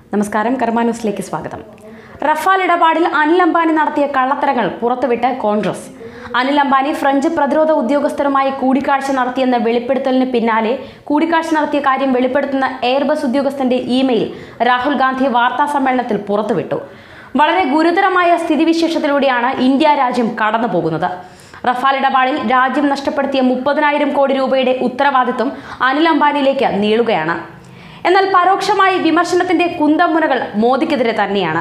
നമസ്കാരം കർമ്മ ന്യൂസിലേക്ക് സ്വാഗതം റഫാൽ ഇടപാടിൽ അനിൽ അംബാനി നടത്തിയ കള്ളത്തരങ്ങൾ പുറത്തുവിട്ട് കോൺഗ്രസ് അനിൽ അംബാനി ഫ്രഞ്ച് പ്രതിരോധ ഉദ്യോഗസ്ഥരുമായി കൂടിക്കാഴ്ച നടത്തിയെന്ന വെളിപ്പെടുത്തലിന് പിന്നാലെ കൂടിക്കാഴ്ച നടത്തിയ കാര്യം വെളിപ്പെടുത്തുന്ന എയർബസ് ഉദ്യോഗസ്ഥന്റെ ഇമെയിൽ രാഹുൽ ഗാന്ധി വാർത്താ സമ്മേളനത്തിൽ പുറത്തുവിട്ടു വളരെ ഗുരുതരമായ സ്ഥിതിവിശേഷത്തിലൂടെയാണ് ഇന്ത്യ രാജ്യം കടന്നു പോകുന്നത് റഫാൽ ഇടപാടിൽ രാജ്യം നഷ്ടപ്പെടുത്തിയ മുപ്പതിനായിരം കോടി രൂപയുടെ ഉത്തരവാദിത്വം അനിൽ അംബാനിയിലേക്ക് നീളുകയാണ് എന്നാൽ പരോക്ഷമായി വിമർശനത്തിന്റെ കുന്തമുനകൾ മോദിക്കെതിരെ തന്നെയാണ്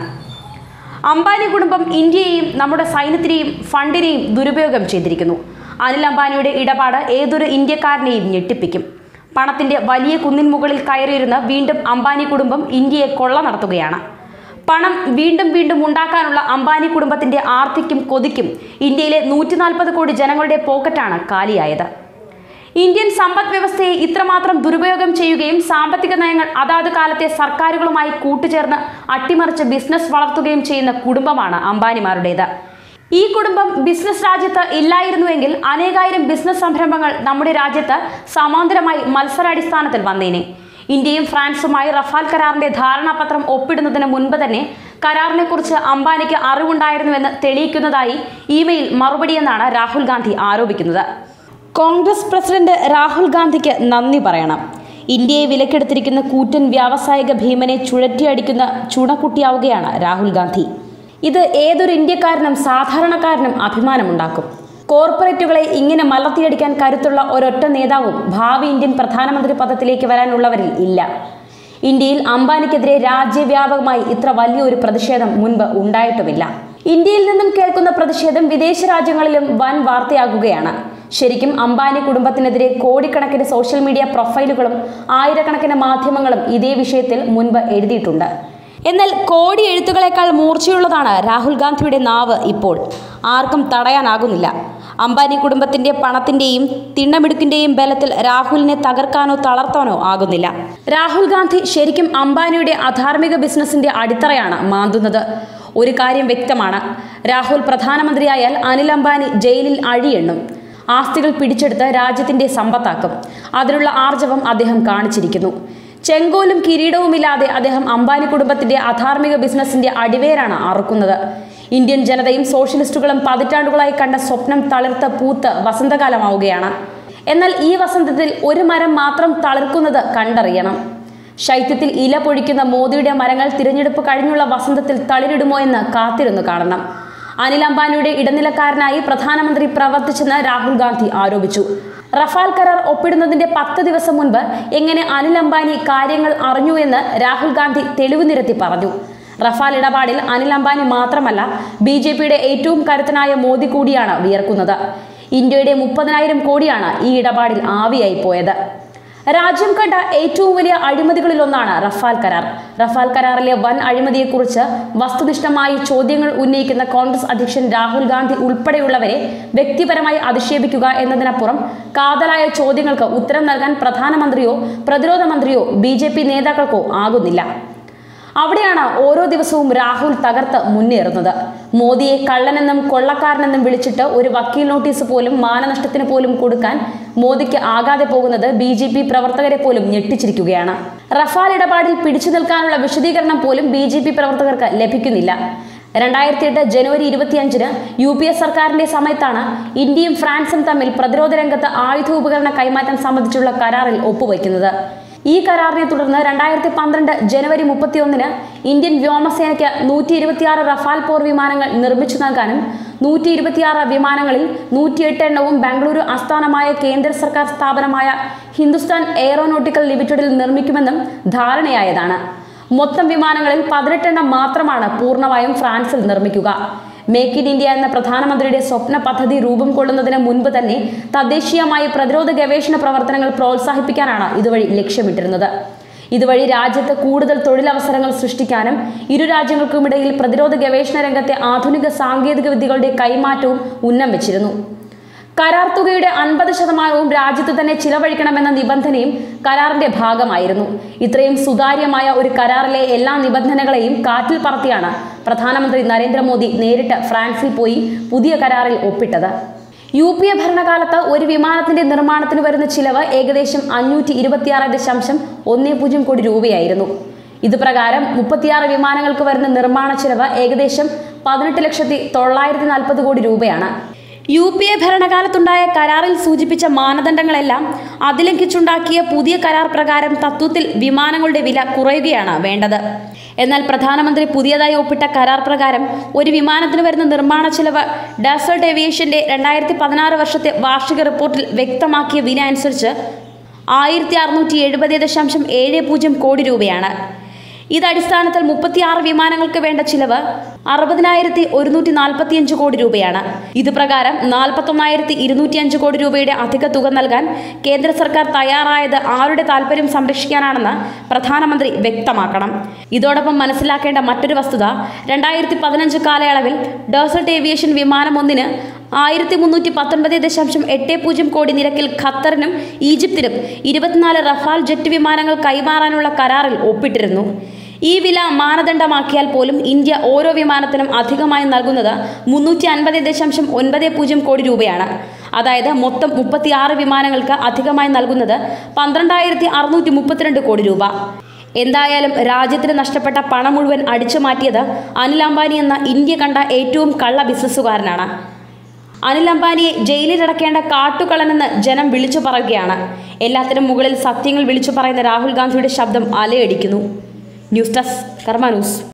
അംബാനി കുടുംബം ഇന്ത്യയെയും നമ്മുടെ സൈന്യത്തിനെയും ഫണ്ടിനെയും ദുരുപയോഗം ചെയ്തിരിക്കുന്നു അനിൽ അംബാനിയുടെ ഇടപാട് ഏതൊരു ഇന്ത്യക്കാരനെയും ഞെട്ടിപ്പിക്കും പണത്തിന്റെ വലിയ കുന്നിൻ മുകളിൽ കയറിയിരുന്ന് വീണ്ടും അംബാനി കുടുംബം ഇന്ത്യയെ കൊള്ള നടത്തുകയാണ് പണം വീണ്ടും വീണ്ടും ഉണ്ടാക്കാനുള്ള അംബാനി കുടുംബത്തിന്റെ ആർത്തിക്കും കൊതിക്കും ഇന്ത്യയിലെ നൂറ്റി നാൽപ്പത് കോടി ജനങ്ങളുടെ പോക്കറ്റാണ് കാലിയായത് ഇന്ത്യൻ സമ്പദ് വ്യവസ്ഥയെ ഇത്രമാത്രം ദുരുപയോഗം ചെയ്യുകയും സാമ്പത്തിക നയങ്ങൾ അതാത് കാലത്തെ സർക്കാരുകളുമായി കൂട്ടുചേർന്ന് അട്ടിമറിച്ച് ബിസിനസ് വളർത്തുകയും ചെയ്യുന്ന കുടുംബമാണ് അംബാനിമാരുടേത് ഈ കുടുംബം ബിസിനസ് രാജ്യത്ത് ഇല്ലായിരുന്നുവെങ്കിൽ അനേകായിരം ബിസിനസ് സംരംഭങ്ങൾ നമ്മുടെ രാജ്യത്ത് സമാന്തരമായി മത്സരാടിസ്ഥാനത്തിൽ വന്നേനെ ഇന്ത്യയും ഫ്രാൻസുമായി റഫാൽ കരാറിന്റെ ധാരണാപത്രം ഒപ്പിടുന്നതിന് മുൻപ് തന്നെ കരാറിനെക്കുറിച്ച് അംബാനിക്ക് അറിവുണ്ടായിരുന്നുവെന്ന് തെളിയിക്കുന്നതായി ഇമെയിൽ മറുപടിയെന്നാണ് രാഹുൽ ഗാന്ധി ആരോപിക്കുന്നത് കോൺഗ്രസ് പ്രസിഡന്റ് രാഹുൽ ഗാന്ധിക്ക് നന്ദി പറയണം ഇന്ത്യയെ വിലക്കെടുത്തിരിക്കുന്ന കൂറ്റൻ വ്യാവസായിക ഭീമനെ ചുഴറ്റിയടിക്കുന്ന ചുണക്കുട്ടിയാവുകയാണ് രാഹുൽ ഗാന്ധി ഇത് ഏതൊരു ഇന്ത്യക്കാരനും സാധാരണക്കാരനും അഭിമാനമുണ്ടാക്കും കോർപ്പറേറ്റുകളെ ഇങ്ങനെ മലർത്തിയടിക്കാൻ കരുത്തുള്ള ഒരൊറ്റ നേതാവും ഭാവി ഇന്ത്യൻ പ്രധാനമന്ത്രി പദത്തിലേക്ക് വരാനുള്ളവരിൽ ഇല്ല ഇന്ത്യയിൽ അംബാനിക്കെതിരെ രാജ്യവ്യാപകമായി ഇത്ര വലിയൊരു പ്രതിഷേധം മുൻപ് ഉണ്ടായിട്ടുമില്ല ഇന്ത്യയിൽ നിന്നും കേൾക്കുന്ന പ്രതിഷേധം വിദേശ രാജ്യങ്ങളിലും വൻ വാർത്തയാകുകയാണ് ശരിക്കും അംബാനി കുടുംബത്തിനെതിരെ കോടിക്കണക്കിന് സോഷ്യൽ മീഡിയ പ്രൊഫൈലുകളും ആയിരക്കണക്കിന് മാധ്യമങ്ങളും ഇതേ വിഷയത്തിൽ മുൻപ് എഴുതിയിട്ടുണ്ട് എന്നാൽ കോടി എഴുത്തുകളേക്കാൾ മൂർച്ചയുള്ളതാണ് രാഹുൽ ഗാന്ധിയുടെ നാവ് ഇപ്പോൾ ആർക്കും തടയാനാകുന്നില്ല അംബാനി കുടുംബത്തിന്റെ പണത്തിന്റെയും തിണ്ണമിടുക്കിന്റെയും ബലത്തിൽ രാഹുലിനെ തകർക്കാനോ തളർത്താനോ ആകുന്നില്ല രാഹുൽ ഗാന്ധി ശരിക്കും അംബാനിയുടെ അധാർമിക ബിസിനസിന്റെ അടിത്തറയാണ് മാന്തുന്നത് ഒരു കാര്യം വ്യക്തമാണ് രാഹുൽ പ്രധാനമന്ത്രിയായാൽ അനിൽ അംബാനി ജയിലിൽ അഴിയെണ്ണും ആസ്തികൾ പിടിച്ചെടുത്ത് രാജ്യത്തിന്റെ സമ്പത്താക്കും അതിനുള്ള ആർജവം അദ്ദേഹം കാണിച്ചിരിക്കുന്നു ചെങ്കോലും കിരീടവുമില്ലാതെ അദ്ദേഹം അംബാനി കുടുംബത്തിന്റെ അധാർമിക ബിസിനസിന്റെ അടിവേരാണ് അറുക്കുന്നത് ഇന്ത്യൻ ജനതയും സോഷ്യലിസ്റ്റുകളും പതിറ്റാണ്ടുകളായി കണ്ട സ്വപ്നം തളിർത്ത് പൂത്ത് വസന്തകാലമാവുകയാണ് എന്നാൽ ഈ വസന്തത്തിൽ ഒരു മരം മാത്രം തളിർക്കുന്നത് കണ്ടറിയണം ശൈത്യത്തിൽ ഇല പൊഴിക്കുന്ന മോദിയുടെ മരങ്ങൾ തിരഞ്ഞെടുപ്പ് കഴിഞ്ഞുള്ള വസന്തത്തിൽ തളിരിടുമോ എന്ന് കാത്തിരുന്നു കാണണം അനിൽ അംബാനിയുടെ ഇടനിലക്കാരനായി പ്രധാനമന്ത്രി പ്രവർത്തിച്ചെന്ന് രാഹുൽ ഗാന്ധി ആരോപിച്ചു റഫാൽ കരാർ ഒപ്പിടുന്നതിന്റെ പത്ത് ദിവസം മുൻപ് എങ്ങനെ അനിൽ അംബാനി കാര്യങ്ങൾ അറിഞ്ഞു എന്ന് രാഹുൽ ഗാന്ധി തെളിവ് നിരത്തി പറഞ്ഞു റഫാൽ ഇടപാടിൽ അനിൽ അംബാനി മാത്രമല്ല ബി ജെ പിയുടെ ഏറ്റവും കരുത്തനായ മോദി കൂടിയാണ് വിയർക്കുന്നത് ഇന്ത്യയുടെ മുപ്പതിനായിരം കോടിയാണ് ഈ ഇടപാടിൽ ആവിയായി പോയത് രാജ്യം കണ്ട ഏറ്റവും വലിയ അഴിമതികളിലൊന്നാണ് റഫാൽ കരാർ റഫാൽ കരാറിലെ വൻ അഴിമതിയെക്കുറിച്ച് വസ്തുനിഷ്ഠമായി ചോദ്യങ്ങൾ ഉന്നയിക്കുന്ന കോൺഗ്രസ് അധ്യക്ഷൻ രാഹുൽ ഗാന്ധി ഉൾപ്പെടെയുള്ളവരെ വ്യക്തിപരമായി അധിക്ഷേപിക്കുക എന്നതിനപ്പുറം കാതലായ ചോദ്യങ്ങൾക്ക് ഉത്തരം നൽകാൻ പ്രധാനമന്ത്രിയോ പ്രതിരോധ മന്ത്രിയോ ബി നേതാക്കൾക്കോ ആകുന്നില്ല അവിടെയാണ് ഓരോ ദിവസവും രാഹുൽ തകർത്ത് മുന്നേറുന്നത് മോദിയെ കള്ളനെന്നും കൊള്ളക്കാരനെന്നും വിളിച്ചിട്ട് ഒരു വക്കീൽ നോട്ടീസ് പോലും മാനനഷ്ടത്തിന് പോലും കൊടുക്കാൻ മോദിക്ക് ആകാതെ പോകുന്നത് ബി ജെ പി പ്രവർത്തകരെ പോലും ഞെട്ടിച്ചിരിക്കുകയാണ് റഫാൽ ഇടപാടിൽ പിടിച്ചു നിൽക്കാനുള്ള വിശദീകരണം പോലും ബി ജെ പി പ്രവർത്തകർക്ക് ലഭിക്കുന്നില്ല രണ്ടായിരത്തി എട്ട് ജനുവരി ഇരുപത്തിയഞ്ചിന് യു പി എസ് സർക്കാരിന്റെ സമയത്താണ് ഇന്ത്യയും ഫ്രാൻസും തമ്മിൽ പ്രതിരോധ രംഗത്ത് ആയുധ ഉപകരണ കൈമാറ്റം സംബന്ധിച്ചുള്ള കരാറിൽ ഒപ്പുവയ്ക്കുന്നത് ഈ കരാറിനെ തുടർന്ന് രണ്ടായിരത്തി പന്ത്രണ്ട് ജനുവരി മുപ്പത്തിയൊന്നിന് ഇന്ത്യൻ വ്യോമസേനയ്ക്ക് നൂറ്റി ഇരുപത്തിയാറ് റഫാൽ പോർ വിമാനങ്ങൾ നിർമ്മിച്ചു നൽകാനും നൂറ്റി ഇരുപത്തിയാറ് വിമാനങ്ങളിൽ നൂറ്റിയെട്ട് എണ്ണവും ബാംഗ്ലൂരു ആസ്ഥാനമായ കേന്ദ്ര സർക്കാർ സ്ഥാപനമായ ഹിന്ദുസ്ഥാൻ എയറോനോട്ടിക്കൽ ലിമിറ്റഡിൽ നിർമ്മിക്കുമെന്നും ധാരണയായതാണ് മൊത്തം വിമാനങ്ങളിൽ പതിനെട്ടെണ്ണം മാത്രമാണ് പൂർണ്ണമായും ഫ്രാൻസിൽ നിർമ്മിക്കുക മേക്ക് ഇൻ ഇന്ത്യ എന്ന പ്രധാനമന്ത്രിയുടെ സ്വപ്ന പദ്ധതി രൂപം കൊള്ളുന്നതിന് മുൻപ് തന്നെ തദ്ദേശീയമായി പ്രതിരോധ ഗവേഷണ പ്രവർത്തനങ്ങൾ പ്രോത്സാഹിപ്പിക്കാനാണ് ഇതുവഴി ലക്ഷ്യമിട്ടിരുന്നത് ഇതുവഴി രാജ്യത്ത് കൂടുതൽ തൊഴിലവസരങ്ങൾ സൃഷ്ടിക്കാനും ഇരു രാജ്യങ്ങൾക്കുമിടയിൽ പ്രതിരോധ ഗവേഷണ രംഗത്തെ ആധുനിക സാങ്കേതിക വിദ്യകളുടെ കൈമാറ്റവും ഉന്നം വെച്ചിരുന്നു കരാർ തുകയുടെ അൻപത് ശതമാനവും രാജ്യത്ത് തന്നെ ചിലവഴിക്കണമെന്ന നിബന്ധനയും കരാറിന്റെ ഭാഗമായിരുന്നു ഇത്രയും സുതാര്യമായ ഒരു കരാറിലെ എല്ലാ നിബന്ധനകളെയും കാറ്റിൽ പറത്തിയാണ് പ്രധാനമന്ത്രി നരേന്ദ്രമോദി നേരിട്ട് ഫ്രാൻസിൽ പോയി പുതിയ കരാറിൽ ഒപ്പിട്ടത് യു പി എ ഭരണകാലത്ത് ഒരു വിമാനത്തിന്റെ നിർമ്മാണത്തിന് വരുന്ന ചിലവ് ഏകദേശം അഞ്ഞൂറ്റി ഇരുപത്തിയാറ് ദശാംശം ഒന്ന് പൂജ്യം കോടി രൂപയായിരുന്നു ഇത് പ്രകാരം മുപ്പത്തിയാറ് വിമാനങ്ങൾക്ക് വരുന്ന നിർമ്മാണ ചെലവ് ഏകദേശം പതിനെട്ട് ലക്ഷത്തി തൊള്ളായിരത്തി നാൽപ്പത് കോടി രൂപയാണ് യു പി എ ഭരണകാലത്തുണ്ടായ കരാറിൽ സൂചിപ്പിച്ച മാനദണ്ഡങ്ങളെല്ലാം അതിലംഘിച്ചുണ്ടാക്കിയ പുതിയ കരാർ പ്രകാരം തത്വത്തിൽ വിമാനങ്ങളുടെ വില കുറയുകയാണ് വേണ്ടത് എന്നാൽ പ്രധാനമന്ത്രി പുതിയതായി ഒപ്പിട്ട കരാർ പ്രകാരം ഒരു വിമാനത്തിന് വരുന്ന നിർമ്മാണ ചെലവ് ഡാസൾട്ട് ഏവിയേഷന്റെ രണ്ടായിരത്തി പതിനാറ് വർഷത്തെ വാർഷിക റിപ്പോർട്ടിൽ വ്യക്തമാക്കിയ വില അനുസരിച്ച് ആയിരത്തി അറുന്നൂറ്റി എഴുപത് ദശാംശം ഏഴ് പൂജ്യം കോടി രൂപയാണ് ഇത് അടിസ്ഥാനത്തിൽ മുപ്പത്തിയാറ് വിമാനങ്ങൾക്ക് വേണ്ട ചിലവ് അറുപതിനായിരത്തി ഒരുന്നൂറ്റി നാൽപ്പത്തിയഞ്ച് കോടി രൂപയാണ് ഇത് പ്രകാരം നാൽപ്പത്തൊന്നായിരത്തി ഇരുന്നൂറ്റി അഞ്ച് കോടി രൂപയുടെ അധിക തുക നൽകാൻ കേന്ദ്ര സർക്കാർ തയ്യാറായത് ആരുടെ താൽപ്പര്യം സംരക്ഷിക്കാനാണെന്ന് പ്രധാനമന്ത്രി വ്യക്തമാക്കണം ഇതോടൊപ്പം മനസ്സിലാക്കേണ്ട മറ്റൊരു വസ്തുത രണ്ടായിരത്തി പതിനഞ്ച് കാലയളവിൽ ഡേസർട്ട് ഏവിയേഷൻ വിമാനം ഒന്നിന് ആയിരത്തി മുന്നൂറ്റി പത്തൊൻപത് ദശാംശം എട്ട് പൂജ്യം കോടി നിരക്കിൽ ഖത്തറിനും ഈജിപ്തിനും ഇരുപത്തിനാല് റഫാൽ ജെറ്റ് വിമാനങ്ങൾ കൈമാറാനുള്ള കരാറിൽ ഒപ്പിട്ടിരുന്നു ഈ വില മാനദണ്ഡമാക്കിയാൽ പോലും ഇന്ത്യ ഓരോ വിമാനത്തിനും അധികമായി നൽകുന്നത് മുന്നൂറ്റി അൻപത് ദശാംശം ഒൻപത് പൂജ്യം കോടി രൂപയാണ് അതായത് മൊത്തം മുപ്പത്തിയാറ് വിമാനങ്ങൾക്ക് അധികമായി നൽകുന്നത് പന്ത്രണ്ടായിരത്തി അറുന്നൂറ്റി മുപ്പത്തിരണ്ട് കോടി രൂപ എന്തായാലും രാജ്യത്തിന് നഷ്ടപ്പെട്ട പണം മുഴുവൻ അടിച്ചു മാറ്റിയത് അനിൽ അംബാനി എന്ന ഇന്ത്യ കണ്ട ഏറ്റവും കള്ള ബിസിനസ്സുകാരനാണ് അനിൽ അംബാനിയെ ജയിലിലടക്കേണ്ട കാട്ടുകളനെന്ന് ജനം വിളിച്ചു പറയുകയാണ് എല്ലാത്തിനും മുകളിൽ സത്യങ്ങൾ വിളിച്ചു പറയുന്ന രാഹുൽ ഗാന്ധിയുടെ ശബ്ദം അലയടിക്കുന്നു ന്യൂസ് ഡെസ്ക് കർമ്മ ന്യൂസ്